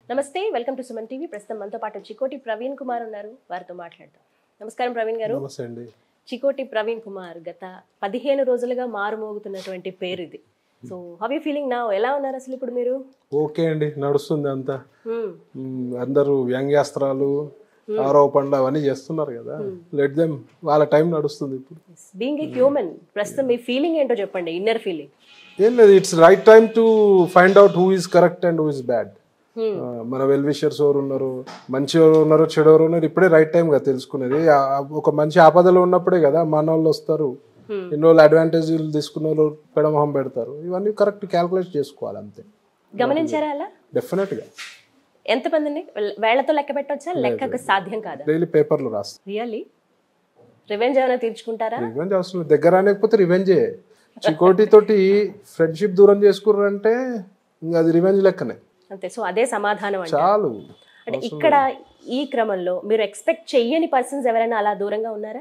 నమస్తే welcome to Suman TV ప్రస్తుతం మనతో పాటు చికోటి ప్రవీణ్ కుమార్ ఉన్నారు వారితో మాట్లాడదాం నమస్కారం ప్రవీణ్ గారు నమస్తే అండి చికోటి ప్రవీణ్ కుమార్ గత పదిహేను రోజులుగా మారుమోగుతున్నటువంటి పేరు ఇది సో హౌ యూ ఫీలింగ్ నా ఎలా ఉన్నారు అసలు ఇప్పుడు మీరు ఓకే అండి నడుస్తుంది అంతా Hmm. మ్, అందరూ వ్యంగ్యాస్త్రాలు ఆరోపణలు అవన్నీ చేస్తున్నారు కదా లెట్ దెమ్ వాళ్ళ టైం నడుస్తుంది ఇప్పుడు బీయింగ్ ఏ హ్యూమన్ ప్రస్తుతం మీ ఫీలింగ్ ఏంటో చెప్పండి ఇన్నర్ ఫీలింగ్ ఏం లేదు it's right time to find out who is correct and who is bad మన వెల్ విషర్స్ ఎవరు ఉన్నారు మంచి ఎవరు ఉన్నారు చెడు ఎవరు ఉన్నారు ఇప్పుడే రైట్ టైం కదా తెలుసుకునేది ఆ- ఆ ఒక మంచి ఆపదలో ఉన్నప్పుడే కదా మన వాళ్ళు వస్తారు ఎన్ని రోజులు అడ్వాంటేజ్లు తీసుకున్న వాళ్ళు పెడమొహం పెడతారు ఇవన్నీ కరెక్ట్ క్యాల్కులేట్ చేసుకోవాలి అంతే గమనించారా అలా డెఫినెట్గా ఎంతమందిని వేళ్లతో లెక్క పెట్టొచ్చా లెక్కకు సాధ్యం కాదా డైలీ పేపర్లు రాస్తాం రియల్లీ రివెంజ్ ఏమైనా తీర్చుకుంటారా రివెంజ్ అవసరం లేదు. దగ్గర రానికపోతే రివెంజే చికోటి తోటి ఫ్రెండ్షిప్ దూరం చేసుకుర్రంటే ఇంకా అది రివెంజ్ లెక్కనే అంతే సో అదే సమాధానం అంటే చాలు అంటే ఇక్కడ ఈ క్రమంలో మీరు ఎక్స్పెక్ట్ చెయ్యని పర్సన్స్ ఎవరైనా అలా దూరంగా ఉన్నారా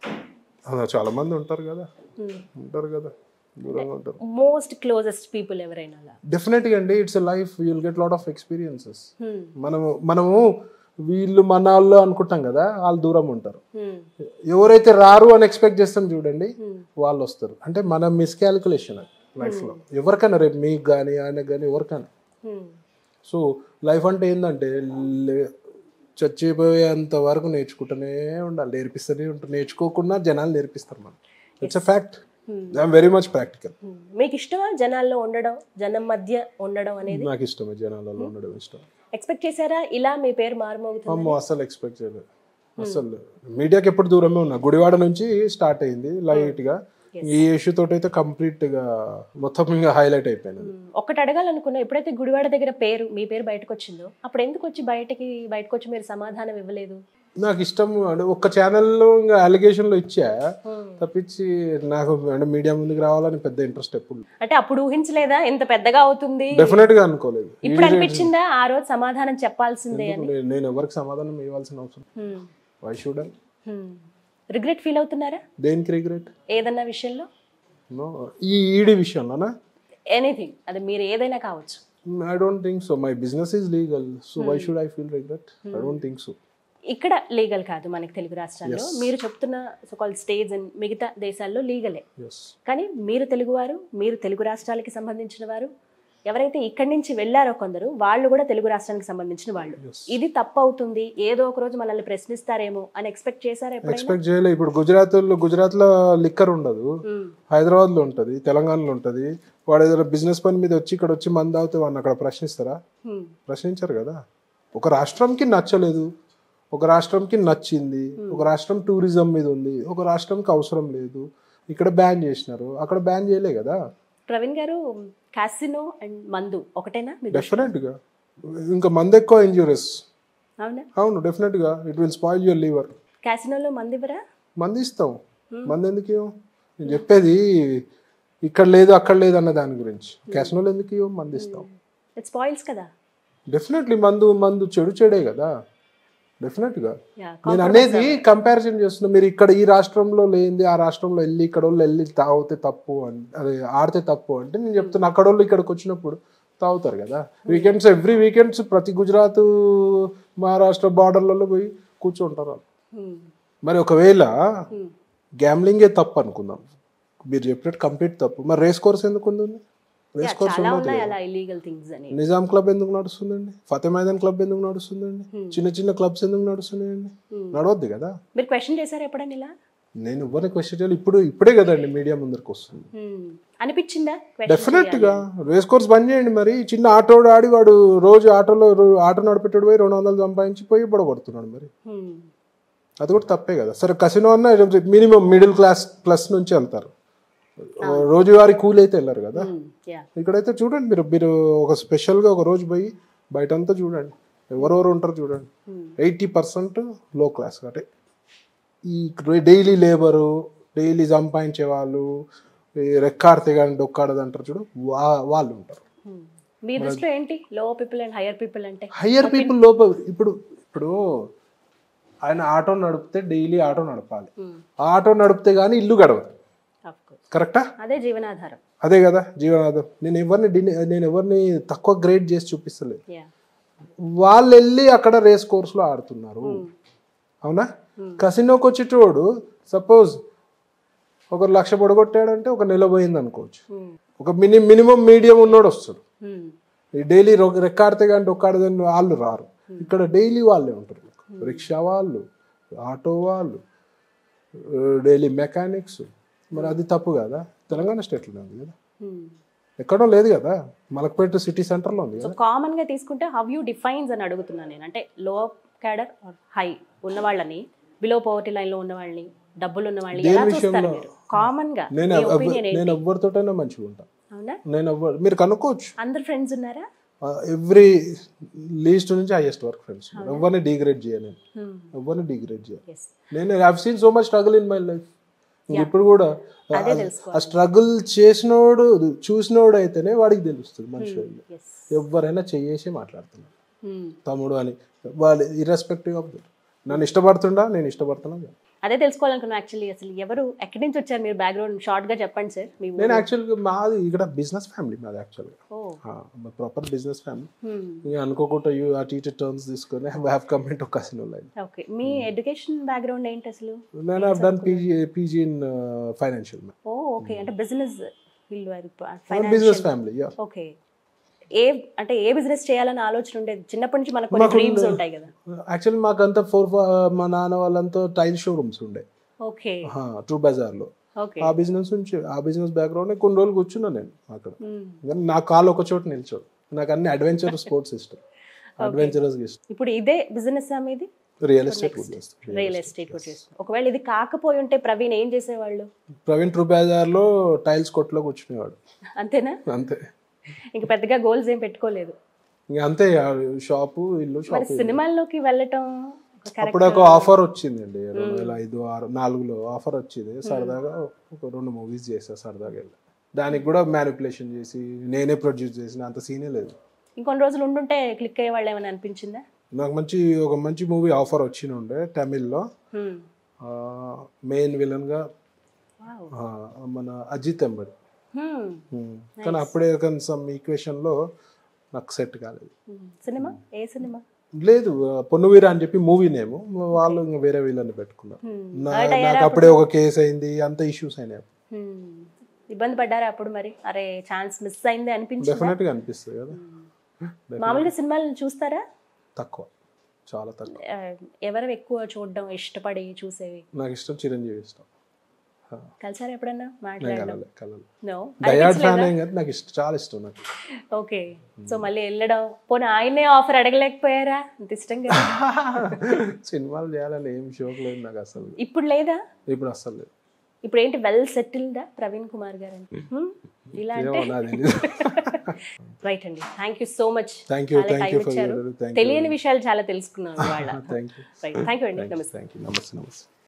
అలా చాలా మంది ఉంటారు కదా ఉంటారు కదా దూరంగా ఉంటారు మోస్ట్ క్లోజెస్ట్ పీపుల్ ఎవరైనా అలా డెఫినెట్గా అండి it's life you'll get lot of experiences Hmm. మనము మనము వీళ్ళు మన వాళ్ళు అనుకుంటాం కదా వాళ్ళు దూరం ఉంటారు Hmm. ఎవరైతే రారు అని ఎక్స్పెక్ట్ చేస్తాం చూడండి Hmm. వాళ్ళు వస్తారు అంటే మన మిస్కాలిక్యులేషన్ లైఫ్లో ఎవరికైనా రేపు మీకు కానీ ఆయనకు కానీ ఎవరికైనా Hmm. సో లైఫ్ అంటే ఏంటంటే లే- చచ్చిపోయేంత వరకు నేర్చుకుంటూనే ఉండాలి నేర్పిస్తూనే ఉంటారు నేర్చుకోకుండా జనాలు నేర్పిస్తారు మనం it's a fact I'm very much practical Hmm. మీకు ఇష్టమా జనాల్లో ఉండడం జనం మధ్య ఉండడం అనేది నాకు ఇష్టమే జనాలలో ఉండడం ఇష్టం ఎక్స్పెక్ట్ చేశారా ఇలా మీ పేరు మారుమోగుతుంది అమ్మో అసలు ఎక్స్పెక్ట్ చేయలేదు అసలు మీడియాకి ఎప్పుడు దూరమే ఉన్నా గుడివాడ నుంచి స్టార్ట్ అయింది లైట్ గా ఈ ఇష్యూ తోటి అయితే కంప్లీట్ గా మొత్తం ఇంకా హైలైట్ అయిపోయింది Hmm. ఒక్కటి అడగాలనుకున్నా ఎప్పుడైతే గుడివాడ దగ్గర పేరు మీ పేరు బయటకు వచ్చిందో అప్పుడు ఎందుకు వచ్చి బయటకి బయటకు వచ్చి మీరు సమాధానం ఇవ్వలేదు నాకు ఇష్టం అంటే ఒక్క ఛానల్లో ఇంకా అలిగేషన్లో ఇచ్చా Hmm. తప్పించి నాకు అంటే మీడియా ముందుకు రావాలని పెద్ద ఇంట్రెస్ట్ ఎప్పుడు అంటే అప్పుడు ఊహించలేదా ఎంత పెద్దగా అవుతుంది డెఫినెట్ గా అనుకోలేదు ఇప్పుడు అనిపించిందా ఆ రోజు సమాధానం చెప్పాల్సిందే అని నేను- నేను ఎవరికి సమాధానం ఇవ్వాల్సిన అవసరం Hmm. Why should regret feel అవుతున్నారా దేనికి రిగ్రెట్ ఏదన్నా విషయంలో నో ఈ ఈడి విషయంలోనా ఎనీథింగ్ అది మీరు ఏదైనా కావచ్చు I don't think so my business is legal so why should I feel regret I don't think so ఇక్కడ లీగల్ కాదు మనకి తెలుగు రాష్ట్రాల్లో మీరు చెప్తున్న సోకాల్ స్టేజ్ అండ్ మిగతా దేశాల్లో లీగలే ఎస్ కానీ మీరు తెలుగువారు మీరు తెలుగు రాష్ట్రాలకి సంబంధించిన వారు ఎవరైతే ఇక్కడి నుంచి వెళ్ళారో కొందరు వాళ్ళు కూడా తెలుగు రాష్ట్రానికి సంబంధించిన వాళ్ళు ఇది తప్పు అవుతుంది ఏదో ఒక రోజు మనల్ని ప్రశ్నిస్తారేమో అని ఎక్స్పెక్ట్ చేశారా ఎప్పుడైనా ఎక్స్పెక్ట్ చేయలేదు ఇప్పుడు గుజరాత్లో గుజరాత్లో లిక్కర్ ఉండదు Hmm. హైదరాబాద్లో ఉంటుంది తెలంగాణలో ఉంటుంది వాడు ఏదైనా బిజినెస్ పని మీద వచ్చి ఇక్కడ వచ్చి మంది అవుతే వాడిని అక్కడ ప్రశ్నిస్తారా Hmm. ప్రశ్నించారు కదా ఒక రాష్ట్రంకి నచ్చలేదు ఒక రాష్ట్రంకి నచ్చింది ఒక రాష్ట్రం టూరిజం మీద ఉంది ఒక రాష్ట్రంకి అవసరం లేదు ఇక్కడ బ్యాన్ చేసినారు అక్కడ బ్యాన్ చేయలే కదా ప్రవీణ్ గారు కాసినో అండ్ మందు ఒకటేనా మీ దృష్టిలో? డెఫినెట్గా ఇంకా మంది ఎక్కువ ఇంజూరియస్ అవునా అవును డెఫినెట్గా it will spoil your liver కాసినోలో మందు ఇవ్వరా మంది ఇస్తాం మంది ఎందుకు ఇవ్వం నేను చెప్పేది ఇక్కడ లేదు అక్కడ లేదు అన్న దాని గురించి క్యాసినోలు ఎందుకు ఇవ్వం మంది ఇస్తాం ఇట్స్ పాయిల్స్ కదా డెఫినెట్లీ మందు మందు చెడు చెడే కదా డెఫినెట్గా యా నేను అనేది కంపారిజన్ చేస్తున్నా మీరు ఇక్కడ ఈ రాష్ట్రంలో లేనిది ఆ రాష్ట్రంలో వెళ్ళి ఇక్కడ వాళ్ళు వెళ్ళి తాగితే తప్పు అని అదే ఆడితే తప్పు అంటే నేను చెప్తున్నా అక్కడ వాళ్ళు ఇక్కడికి వచ్చినప్పుడు తాగుతారు కదా వీకెండ్స్ ఎవ్రీ వీకెండ్స్ ప్రతి గుజరాత్ మహారాష్ట్ర బార్డర్లలో పోయి కూర్చుంటారు వాళ్ళు మరి ఒకవేళ గ్యామ్లింగే తప్పు అనుకుందాం మీరు చెప్పినట్టు కంప్లీట్ తప్పు మరి రేస్ కోర్స్ ఎందుకు ఉంది రేస్ కోర్స్ చాలా ఉన్నాయి అలా ఇల్లీగల్ థింగ్స్ అని నిజాం క్లబ్ ఎందుకు నడుస్తుందండి ఫతే మైదాన్ క్లబ్ ఎందుకు నడుస్తుందండి చిన్న చిన్న క్లబ్స్ ఎందుకు నడుస్తున్నాయండి నడవద్దు కదా మీరు క్వశ్చన్ చేశారు ఎప్పుడైనా ఇలా నేను ఎవరిని క్వశ్చన్ చేయాలి ఇప్పుడు ఇప్పుడే కదండి మీడియా ముందరికి వస్తుంది Hmm. అనిపించిందా Question డెఫినెట్ గా రేస్ కోర్స్ బంద్ చేయండి మరి చిన్న ఆటో ఆడి వాడు రోజు ఆటోలో రో- ఆటో నడిపెట్టాడు పోయి రెండు వందలు సంపాదించి పోయి పడగొడుతున్నాడు మరి Hmm. అది కూడా తప్పే కదా సరే కసినో అన్న మినిమం మిడిల్ క్లాస్ ప్లస్ నుంచి వెళ్తారు రోజువారీ కూలి అయితే వెళ్ళారు కదా Hmm. Yeah. ఇక్కడైతే చూడండి మీరు మీరు ఒక స్పెషల్గా ఒక రోజు పోయి బయటంతా చూడండి ఎవరెవరు ఉంటారు చూడండి ఎయిటీ పర్సెంట్ లో క్లాస్ అంటే ఈ డైలీ లేబరు డైలీ సంపాదించే వాళ్ళు ఈ రెక్కాడితే కానీ డొక్కాడదు అంటారు చూడు వా- వాళ్ళు ఉంటారు Hmm. మీ దృష్టిలో ఏంటి low people and higher people అంటే హయ్యర్ పీపుల్ లోపల ఇప్పుడు ఇప్పుడు ఆయన ఆటో నడిపితే డైలీ ఆటో నడపాలి Hmm. ఆటో నడిపితే కానీ ఇల్లు గడవదు Of course. కరెక్టా అదే జీవనాధారం అదే కదా జీవనాధారం నేను ఎవరిని డిని నేను ఎవరిని తక్కువ గ్రేడ్ చేసి చూపిస్తలేదు యా వాళ్ళు వెళ్ళి అక్కడ రేస్ కోర్స్లో ఆడుతున్నారు అవునా కసినోకి వచ్చేటోడు సపోజ్ ఒక లక్ష పొడగొట్టాడంటే ఒక నెల పోయింది అనుకోవచ్చు ఒక మిని మినిమం మీడియం ఉన్నోడు వస్తాడు ఈ డైలీ రెక్కాడితే కానీ ఒక్కాడదని వాళ్ళు రారు ఇక్కడ డైలీ వాళ్ళే ఉంటారు రిక్షా వాళ్ళు ఆటో వాళ్ళు డైలీ మెకానిక్స్ మరి అది తప్పు కదా తెలంగాణ స్టేట్లో ఉంది కదా ఎక్కడో లేదు కదా మలకపేట సిటీ సెంటర్లో ఉంది సో కదా కామన్ గా తీసుకుంటే హౌ యూ డిఫైన్స్ అని అడుగుతున్నాను నేను అంటే లో క్యాడర్ హై ఉన్న వాళ్ళని బిలో పవర్టీ లైన్ లో ఉన్న వాళ్ళని డబ్బులు ఉన్న వాళ్ళని దేని ఎలా చూస్తారు విషయంలో? మీరు కామన్ గా నేను మీ ఎవ్వ- ఒపీనియన్ నేను ఏంటి ఎవరితోటైనా మంచిగా ఉంటాను అవునా నేను ఎవ్వరు మీరు కనుక్కోవచ్చు అందరు ఫ్రెండ్స్ ఉన్నారా ఎవ్రీ లీస్ట్ నుంచి హైయెస్ట్ వర్క్ ఫ్రెండ్స్ ఎవరిని డిగ్రేడ్ చేయను Hmm. ఎవరిని డిగ్రేడ్ చేయను ఎస్ నేను have seen so much struggle in my life ఇప్పుడు కూడా అదే ఆ- తెలుసుకోవాలి. ఆ స్ట్రగుల్ చేసినోడు చూసినోడు అయితేనే వాడికి తెలుస్తుంది మనిషి ఎస్ ఎవరైనా చెయ్యేసి మాట్లాడుతున్నాడు తమ్ముడు అని వాళ్ళు ఇర్రెస్పెక్టివ్ ఆఫ్ దట్ నన్ను ఇష్టపడుతుండా నేను ఇష్టపడుతున్నా అదే తెలుసుకోవాలనుకున్నా యాక్చువల్లీ అసలు ఎవరు ఎక్కడి నుంచి వచ్చారు మీరు బ్యాక్గ్రౌండ్ షార్ట్ గా చెప్పండి సార్ మీ నేను యాక్చువల్గా మాది ఇక్కడ బిజినెస్ ఫ్యామిలీ మాది యాక్చువల్గా ఓ ప్రాపర్ బిజినెస్ ఫ్యామిలీ ఇంకా అనుకోకుండా యూ అటు ఇటు టర్న్స్ తీసుకొని have come in to casino line okay మీ ఎడ్యుకేషన్ బ్యాక్గ్రౌండ్ ఏంటి అసలు నేను have done PG PG in financial ఓ ఓకే అంటే business field business financial family yeah okay ఏ అంటే ఏ బిజినెస్ చేయాలని ఆలోచన ఉండేది చిన్నప్పటి నుంచి మనకు కొన్ని డ్రీమ్స్ ఉంటాయి కదా యాక్చువల్లీ మాకంతా ఫోర్ మా నాన్న వాళ్ళంతా టైల్ షోరూమ్స్ ఉండే ఓకే ట్రూ బజార్లో ఓకే ఆ బిజినెస్ నుంచి ఆ బిజినెస్ బ్యాక్గ్రౌండ్ కొన్ని రోజులు కూర్చున్నా నేను అక్కడ కానీ నా కాలు ఒక చోట నిల్చోడు నాకు అన్ని అడ్వెంచర్ స్పోర్ట్స్ ఇష్టం అడ్వెంచరస్ ఇష్టం ఇప్పుడు ఇదే బిజినెస్ మీది రియల్ ఎస్టేట్ చేస్తాను రియల్ ఎస్టేట్ కూడా చేస్తాం ఒకవేళ ఇది కాకపోయి ఉంటే ప్రవీణ్ ఏం చేసేవాళ్ళు ప్రవీణ్ ట్రూ బజార్లో టైల్స్ కొట్లో కూర్చునేవాడు అంతేనా అంతే ఇంక పెద్దగా గోల్స్ ఏం పెట్టుకోలేదు ఇంకా అంతే షాపు ఇల్లు మరి షాపు సినిమాల్లోకి వెళ్ళటం ఒక character- అప్పుడు ఒక ఆఫర్ వచ్చిందండి రెండు వేల ఐదు ఆరు నాలుగులో ఆఫర్ వచ్చింది సరదాగా ఒక రెండు మూవీస్ చేసా సరదాగా వెళ్ళి దానికి కూడా మ్యానిపులేషన్ చేసి నేనే ప్రొడ్యూస్ చేసిన అంత సీనే లేదు ఇంకొన్ని రోజులు ఉండుంటే క్లిక్ అయ్యే వాళ్ళు ఏమైనా అనిపించిందా నాకు మంచి ఒక మంచి మూవీ ఆఫర్ వచ్చిన ఉండే తమిళ్లో Hmm. మెయిన్ విలన్గా Wow. మన అజిత్ ఎంబడి Hmm. Hmm. కానీ అప్పుడే కొంచెం ఈక్వేషన్లో నాకు సెట్ కాలేదు Hmm. సినిమా ఏ సినిమా లేదు పొన్నువీర అని చెప్పి మూవీ నేము వాళ్ళు ఇంకా వేరే వీళ్ళని పెట్టుకున్నారు Hmm. నా- Hurt అయ్యారా నాకు అప్పుడే ఒక కేసు అయింది అంత ఇష్యూస్ అయినాయి Hmm. ఇబ్బంది పడ్డారా అప్పుడు మరి అరే ఛాన్స్ మిస్ అయింది అనిపించింది డెఫినెట్ గా అనిపిస్తుంది కదా మామూలుగా సినిమాలు చూస్తారా తక్కువ చాలా తక్కువ ఆ, ఎవరు ఎక్కువ చూడడం ఇష్టపడి చూసేవి నాకు ఇష్టం చిరంజీవి ఇష్టం కలిసారా ఎప్పుడన్నా నేను మాట్లాడడం కలలే కలలు నో డయాడ్ ఫ్యాన్ ఏం కాదు నాకు ఇష్టం చాలా ఇష్టం నాకు ఓకే సో మళ్ళీ వెళ్ళడం పోనీ ఆయనే ఆఫర్ అడగలేకపోయారా అంత ఇష్టం కదా సినిమాలు చేయాలని ఏం షోక్ లేదు నాకు అసలు ఇప్పుడు లేదా ఇప్పుడు అస్సలు లేదు ఇప్పుడు ఏంటి వెల్ సెటిల్డా ప్రవీణ్ కుమార్ గారు అంటే హ్మ్? ఇలా అంటే ఏమో నాది రైట్ అండి thank you so much thank you చాలా థ్యాంక్ టైం యూ ఫర్ ఇచ్చారు యూర్ థ్యాంక్ తెలియని విషయాలు చాలా తెలుసుకున్నాను వాళ్ళ thank you right thank you అండి నమస్తే థ్యాంక్ యూ నమస్తే నమస్తే